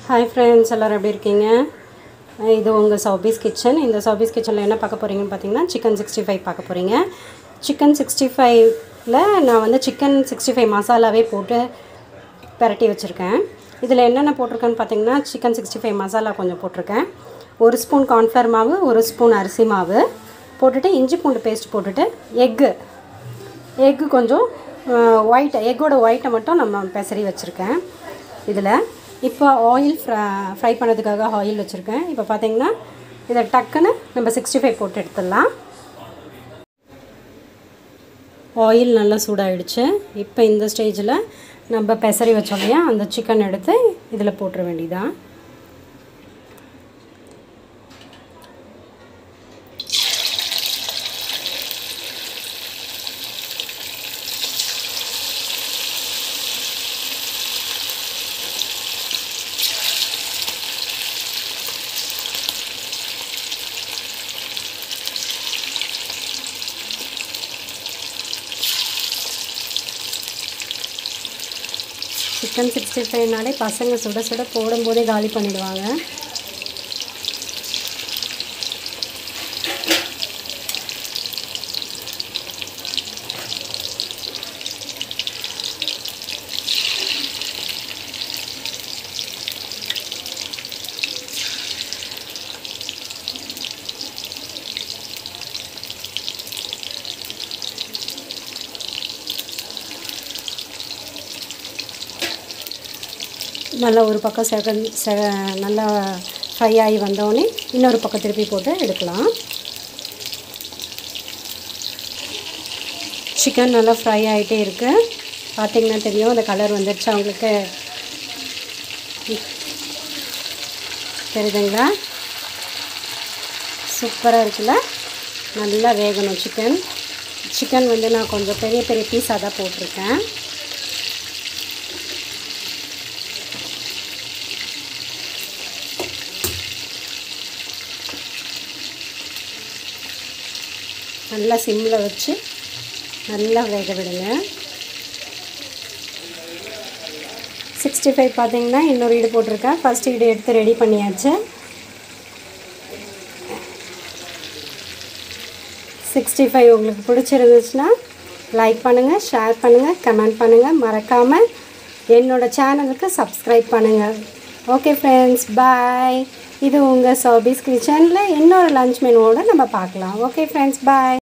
hi friends எல்லோரும் எப்படி இருக்கீங்க இது உங்கள் சௌபீஸ் கிச்சன் இந்த சௌபீஸ் கிச்சனில் என்ன பார்க்க போகிறீங்கன்னு பார்த்தீங்கன்னா சிக்கன் சிக்ஸ்டி ஃபைவ் பார்க்க போகிறீங்க சிக்கன் சிக்ஸ்டி ஃபைவ்ல நான் வந்து சிக்கன் சிக்ஸ்டி ஃபைவ் மசாலாவே போட்டு பிரட்டி வச்சுருக்கேன் இதில் என்னென்ன போட்டிருக்கேன்னு பார்த்தீங்கன்னா சிக்கன் சிக்ஸ்டி ஃபைவ் மசாலா கொஞ்சம் போட்டிருக்கேன் ஒரு ஸ்பூன் கார்ன்ஃப்ளவர் மாவு ஒரு ஸ்பூன் அரிசி மாவு போட்டுட்டு இஞ்சி பூண்டு பேஸ்ட் போட்டுட்டு எக்கு எக்கு கொஞ்சம் ஒயிட் எக்கோட ஒயிட்டை மட்டும் நம்ம பெசரி வச்சுருக்கேன் இதில் இப்போ ஆயில் ஃப்ரை ஃப்ரை பண்ணதுக்காக ஆயில் வச்சுருக்கேன் இப்போ பார்த்தீங்கன்னா இதை டக்குன்னு நம்ம சிக்ஸ்டி ஃபைவ் போட்டு எடுத்துடலாம் ஆயில் நல்லா சூடாகிடுச்சு இப்போ இந்த ஸ்டேஜில் நம்ம பெசரி வச்சோம் இல்லையா அந்த சிக்கன் எடுத்து இதில் போட்டுற வேண்டியதான் சிக்கன் சிக்ஸ்டி ஃபைவ்னாலே பசங்க சுட சுட போடும்போதே காலி பண்ணிடுவாங்க நல்லா ஒரு பக்கம் செகண்ட் செ நல்லா ஃப்ரை ஆகி வந்தோடனே இன்னொரு பக்கம் திருப்பி போட்டு எடுக்கலாம் சிக்கன் நல்லா ஃப்ரை ஆகிட்டே இருக்குது பார்த்திங்கன்னா தெரியும் அந்த கலர் வந்துடுச்சு அவங்களுக்கு தெரியுதுங்களா சூப்பராக இருக்குல்ல நல்லா வேகணும் சிக்கன் சிக்கன் வந்து நான் கொஞ்சம் பெரிய பெரிய பீஸாக தான் போட்டிருக்கேன் நல்லா சிம்மில் வச்சு நல்லா வேக விடுங்க சிக்ஸ்டி ஃபைவ் பார்த்தீங்கன்னா இன்னொரு ஈடு போட்டிருக்கேன் ஃபஸ்ட் ஈடு எடுத்து ரெடி பண்ணியாச்சு சிக்ஸ்டி ஃபைவ் உங்களுக்கு பிடிச்சிருந்துச்சுன்னா லைக் பண்ணுங்கள் ஷேர் பண்ணுங்கள் கமெண்ட் பண்ணுங்கள் மறக்காமல் என்னோடய சேனலுக்கு சப்ஸ்கிரைப் பண்ணுங்கள் ஓகே ஃப்ரெண்ட்ஸ் பாய் இது உங்கள் சர்வீஸ் கிச்சனில் இன்னொரு லஞ்ச் மெனுவோடு நம்ம பார்க்கலாம் ஓகே ஃப்ரெண்ட்ஸ் பாய்